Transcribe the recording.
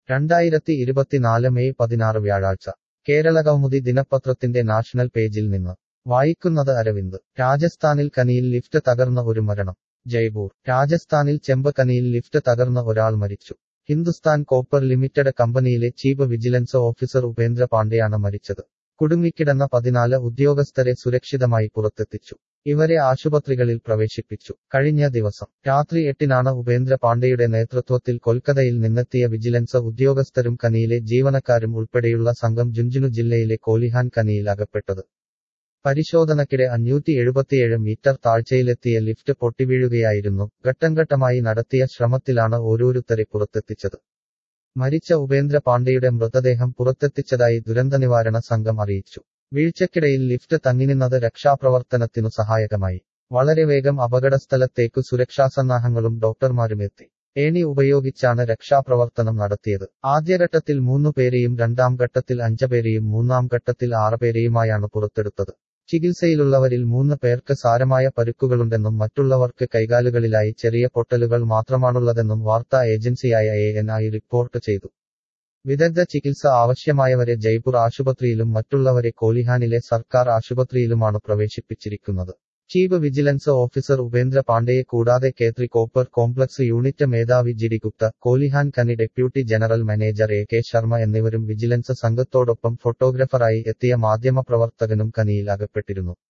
രണ്ടായിരത്തി ഇരുപത്തിനാല് മെയ് പതിനാറ് വ്യാഴാഴ്ച കേരളകൗമുദി ദിനപത്രത്തിന്റെ നാഷണൽ പേജിൽ നിന്ന് വായിക്കുന്നത് അരവിന്ദ് രാജസ്ഥാനിൽ കനിയിൽ ലിഫ്റ്റ് തകർന്ന ഒരു മരണം ജയ്പൂർ രാജസ്ഥാനിൽ ചെമ്പ് കനിയിൽ ലിഫ്റ്റ് തകർന്ന ഒരാൾ മരിച്ചു ഹിന്ദുസ്ഥാൻ കോപ്പർ ലിമിറ്റഡ് കമ്പനിയിലെ ചീഫ് വിജിലൻസ് ഓഫീസർ ഉപേന്ദ്ര പാണ്ഡെയാണ് മരിച്ചത് കുടുങ്ങിക്കിടന്ന പതിനാല് ഉദ്യോഗസ്ഥരെ സുരക്ഷിതമായി പുറത്തെത്തിച്ചു ഇവരെ ആശുപത്രികളിൽ പ്രവേശിപ്പിച്ചു കഴിഞ്ഞ ദിവസം രാത്രി എട്ടിനാണ് ഉപേന്ദ്ര പാണ്ഡെയുടെ നേതൃത്വത്തിൽ കൊൽക്കത്തയിൽ നിന്നെത്തിയ വിജിലൻസ് ഉദ്യോഗസ്ഥരും കനിയിലെ ജീവനക്കാരും ഉൾപ്പെടെയുള്ള സംഘം ജുഞ്ചുനു ജില്ലയിലെ കോലിഹാൻ കനിയിൽ അകപ്പെട്ടത് പരിശോധനയ്ക്കിടെ അഞ്ഞൂറ്റി എഴുപത്തിയേഴ് മീറ്റർ താഴ്ചയിലെത്തിയ ലിഫ്റ്റ് പൊട്ടിവീഴുകയായിരുന്നു ഘട്ടംഘട്ടമായി നടത്തിയ ശ്രമത്തിലാണ് ഓരോരുത്തരെ പുറത്തെത്തിച്ചത് മരിച്ച ഉപേന്ദ്ര പാണ്ഡെയുടെ മൃതദേഹം പുറത്തെത്തിച്ചതായി ദുരന്തനിവാരണ സംഘം അറിയിച്ചു വീഴ്ചക്കിടയിൽ ലിഫ്റ്റ് തങ്ങിനിന്നത് രക്ഷാപ്രവർത്തനത്തിനു സഹായകമായി വളരെ വേഗം അപകടസ്ഥലത്തേക്കു സുരക്ഷാസന്നാഹങ്ങളും ഡോക്ടർമാരും എത്തി ഏണി ഉപയോഗിച്ചാണ് രക്ഷാപ്രവർത്തനം നടത്തിയത് ആദ്യഘട്ടത്തിൽ മൂന്നു പേരെയും രണ്ടാം ഘട്ടത്തിൽ അഞ്ചുപേരെയും മൂന്നാം ഘട്ടത്തിൽ ആറുപേരെയുമായാണ് പുറത്തെടുത്തത് ചികിത്സയിലുള്ളവരിൽ മൂന്ന് പേർക്ക് സാരമായ പരുക്കുകളുണ്ടെന്നും മറ്റുള്ളവർക്ക് കൈകാലുകളിലായി ചെറിയ പൊട്ടലുകൾ മാത്രമാണുള്ളതെന്നും വാർത്താ ഏജൻസിയായ എ എൻ ഐ റിപ്പോർട്ട് ചെയ്തു വിദഗ്ധ ചികിത്സ ആവശ്യമായവരെ ജയ്പൂർ ആശുപത്രിയിലും മറ്റുള്ളവരെ കോലിഹാനിലെ സർക്കാർ ആശുപത്രിയിലുമാണ് പ്രവേശിപ്പിച്ചിരിക്കുന്നത് ചീഫ് വിജിലൻസ് ഓഫീസർ ഉപേന്ദ്ര പാണ്ഡെയെ കൂടാതെ കേത്രി കോപ്പർ കോംപ്ലക്സ് യൂണിറ്റ് മേധാവി ജിഡി ഗുപ്ത കോലിഹാൻ കനി deputy general manager A K Sharma എന്നിവരും വിജിലൻസ് സംഘത്തോടൊപ്പം ഫോട്ടോഗ്രാഫറായി എത്തിയ മാധ്യമപ്രവർത്തകനും കനിയിൽ അകപ്പെട്ടിരുന്നു